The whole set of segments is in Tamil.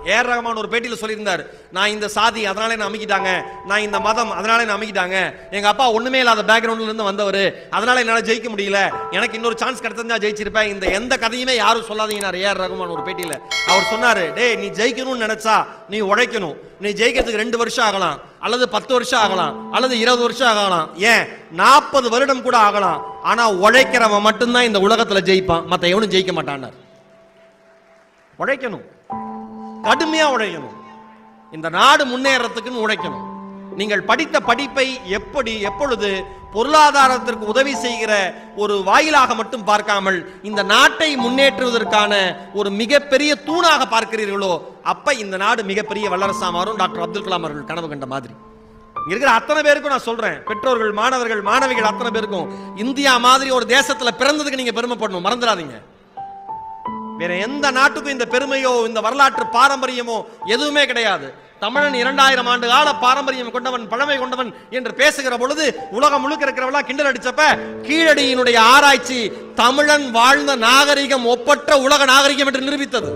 ஏர் ரஹ்மான் ஒரு பேட்டியில் சொல்லியிருந்தார் நான் இந்த சாதி அதனால என்ன அமைக்கிட்டாங்க நான் இந்த மதம் அதனால என்ன அமைக்கிட்டாங்க எங்க அப்பா ஒண்ணுமே இல்லாத பேக்ரவுண்ட்ல இருந்து வந்தவர் அதனால என்னால ஜெயிக்க முடியல எனக்கு இன்னொரு சான்ஸ் கிடைச்சிருந்தா ஜெயிச்சிருப்பேன் இந்த எந்த கதையுமே யாரும் சொல்லாதீங்கன்னாரு ஏஆர் ரகுமான் ஒரு பேட்டியில அவர் சொன்னாரு டேய் நீ ஜெயிக்கணும்னு நினைச்சா நீ உழைக்கணும் நீ ஜெயிக்கிறதுக்கு ரெண்டு வருஷம் ஆகலாம் அல்லது பத்து வருஷம் ஆகலாம் அல்லது இருபது வருஷம் ஆகலாம் ஏன் நாற்பது வருடம் கூட ஆகலாம் ஆனா உழைக்கிறவன் மட்டும்தான் இந்த உலகத்துல ஜெயிப்பான் மத்த எவனும் ஜெயிக்க மாட்டான்னார் உழைக்கணும் கடுமையா உழைக்கணும் இந்த நாடு முன்னேறத்துக்குன்னு உழைக்கணும் நீங்கள் படித்த படிப்பை எப்படி எப்பொழுது பொருளாதாரத்திற்கு உதவி செய்கிற ஒரு வாயிலாக மட்டும் பார்க்காமல் இந்த நாட்டை முன்னேற்றுவதற்கான ஒரு மிகப்பெரிய தூணாக பார்க்கிறீர்களோ அப்ப இந்த நாடு மிகப்பெரிய வல்லரசா மாறும் டாக்டர் அப்துல் கலாம் அவர்கள் கனவு கண்ட மாதிரி இங்க இருக்கிற அத்தனை பேருக்கும் நான் சொல்றேன் பெற்றோர்கள் மாணவர்கள் மாணவிகள் அத்தனை பேருக்கும் இந்தியா மாதிரி ஒரு தேசத்துல பிறந்ததுக்கு நீங்க பெருமைப்படணும் மறந்துடாதீங்க வேற எந்த நாட்டுக்கும் இந்த பெருமையோ இந்த வரலாற்று பாரம்பரியமோ எதுவுமே கிடையாது தமிழன் இரண்டாயிரம் ஆண்டு கால பாரம்பரியம் கொண்டவன் பழமை கொண்டவன் என்று பேசுகிற பொழுது உலகம் முழுக்க இருக்கிறவெல்லாம் கிண்டல் அடிச்சப்ப கீழடியினுடைய ஆராய்ச்சி தமிழன் வாழ்ந்த நாகரிகம் ஒப்பற்ற உலக நாகரிகம் என்று நிரூபித்தது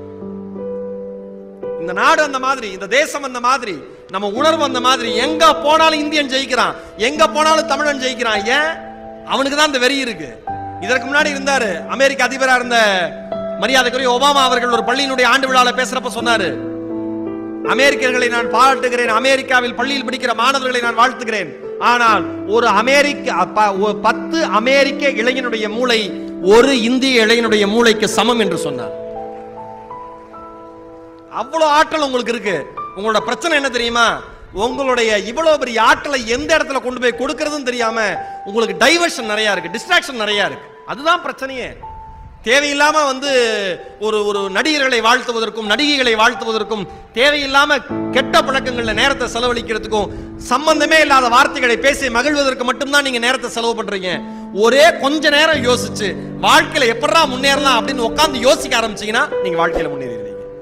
இந்த நாடு அந்த மாதிரி இந்த தேசம் அந்த மாதிரி நம்ம உணர்வு அந்த மாதிரி எங்க போனாலும் இந்தியன் ஜெயிக்கிறான் எங்க போனாலும் தமிழன் ஜெயிக்கிறான் ஏன் அவனுக்கு தான் இந்த வெறி இருக்கு இதற்கு முன்னாடி இருந்தாரு அமெரிக்க அதிபரா இருந்த மரியாதைக்குரிய ஒபாமா அவர்கள் ஒரு பள்ளியினுடைய ஆண்டு விழால பேசுறப்ப சொன்னாரு அமெரிக்கர்களை நான் பாராட்டுகிறேன் அமெரிக்காவில் பள்ளியில் படிக்கிற மாணவர்களை நான் வாழ்த்துகிறேன் ஆனால் ஒரு அமெரிக்க அப்ப- ஒ- பத்து அமெரிக்க இளைஞனுடைய மூளை ஒரு இந்திய இளைஞனுடைய மூளைக்கு சமம் என்று சொன்னார் அவ்வளவு ஆற்றல் உங்களுக்கு இருக்கு உங்களோட பிரச்சனை என்ன தெரியுமா உங்களுடைய இவ்வளவு பெரிய ஆற்றலை எந்த இடத்துல கொண்டு போய் கொடுக்கறதுன்னு தெரியாம உங்களுக்கு டைவர்ஷன் நிறைய இருக்கு டிஸ்ட்ராக்ஷன் நிறைய இருக்கு அதுதான் பிரச்சனையே தேவையில்லாம வந்து ஒரு ஒரு நடிகர்களை வாழ்த்துவதற்கும் நடிகைகளை வாழ்த்துவதற்கும் தேவையில்லாம கெட்ட பழக்கங்கள்ல நேரத்தை செலவழிக்கிறதுக்கும் சம்பந்தமே இல்லாத வார்த்தைகளை பேசி மகிழ்வதற்கு மட்டும்தான் நீங்க நேரத்தை செலவு பண்றீங்க ஒரே கொஞ்ச நேரம் யோசிச்சு வாழ்க்கையில எப்படா முன்னேறலாம் அப்படின்னு உட்கார்ந்து யோசிக்க ஆரம்பிச்சீங்கன்னா நீங்க வாழ்க்கையில முன்னேறிடுவீங்க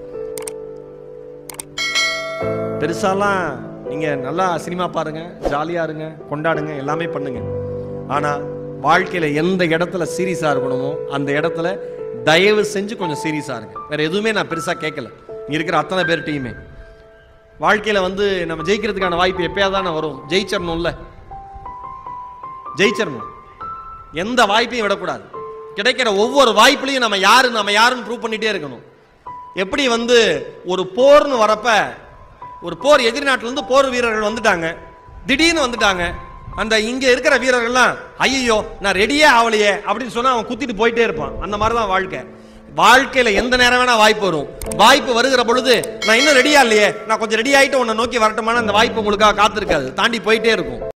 பெருசாலாம் நீங்க நல்லா சினிமா பாருங்க ஜாலியா இருங்க கொண்டாடுங்க எல்லாமே பண்ணுங்க ஆனா வாழ்க்கையில எந்த இடத்துல சீரியஸா இருக்கணுமோ அந்த இடத்துல தயவு செஞ்சு கொஞ்சம் சீரியஸா இருங்க வேற எதுவுமே நான் பெருசா கேட்கல இங்க இருக்கிற அத்தனை பேர்கிட்டயுமே வாழ்க்கையில வந்து நம்ம ஜெயிக்கிறதுக்கான வாய்ப்பு எப்பயாவது தானே வரும் ஜெயிச்சிடணும்ல ஜெயிச்சிடணும் எந்த வாய்ப்பையும் விடக்கூடாது கிடைக்கிற ஒவ்வொரு வாய்ப்புலையும் நம்ம யாரு நம்ம யாருன்னு ப்ரூவ் பண்ணிட்டே இருக்கணும் எப்படி வந்து ஒரு போர்னு வரப்ப ஒரு போர் எதிரி நாட்டுல இருந்து போர் வீரர்கள் வந்துட்டாங்க திடீர்னு வந்துட்டாங்க அந்த இங்க இருக்கிற வீரர்கள்லாம் ஐயோ நான் ரெடியே ஆகலையே அப்படின்னு சொன்னா அவன் குத்திட்டு போயிட்டே இருப்பான் அந்த மாதிரி தான் வாழ்க்கை வாழ்க்கையில எந்த நேரம் வேணா வாய்ப்பு வரும் வாய்ப்பு வருகிற பொழுது நான் இன்னும் ரெடியா இல்லையே நான் கொஞ்சம் ரெடி ஆயிட்டு உன்னை நோக்கி வரட்டுமான அந்த வாய்ப்பு உங்களுக்காக காத்திருக்காது தாண்டி போயிட்டே இருக்கும்